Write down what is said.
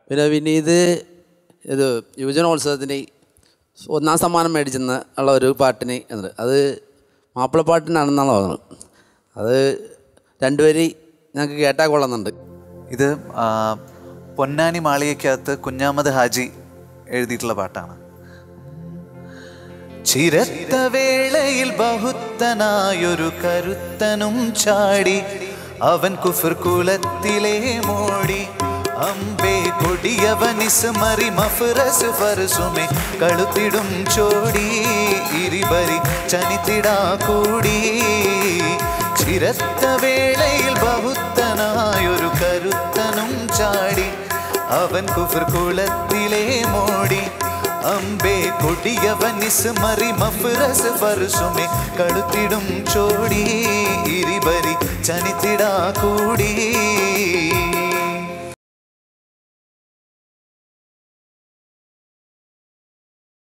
പിന്നെ വിനീത് ഇത് യുവജനോത്സവത്തിന് ഒന്നാം സമ്മാനം മേടിച്ചെന്ന് ഉള്ള ഒരു പാട്ടിന് ഉണ്ട് അത് മാപ്പിളപ്പാട്ടിനാണെന്നാണ് തോന്നുന്നത് അത് രണ്ടുപേര് ഞങ്ങൾക്ക് കേട്ടാൽ കൊള്ളുന്നുണ്ട് ഇത് ആ, പൊന്നാനി മാളികയ്ക്കകത്ത് കുഞ്ഞാമത് ഹാജി എഴുതിയിട്ടുള്ള പാട്ടാണ് ചിരത്ത വേളയിൽ ബഹുത്തനായൊരു കരുത്തനും ചാടി അവൻ കുഫർ കുലത്തിലെ മോടി അമ്പേ കൊടിയവനിസ് മറി മഫ്റസ് ഫർസുമെ കഴുത്തിടും ചോടി ഇരിബരി ചനിത്തിടാ കൂടി ചിരത്ത വേളയിൽ ബഹുത്തനായൊരു കരുത്തനും ചാടി അവൻ കുഫർ കുലത്തിലെ മോടി അമ്പേ കൊടിയവനിസ് മറി മഫ്റസ് ഫർസുമെ കഴുത്തിടും ചോടി ഇരിബരി ചനിത്തിടാ കൂടി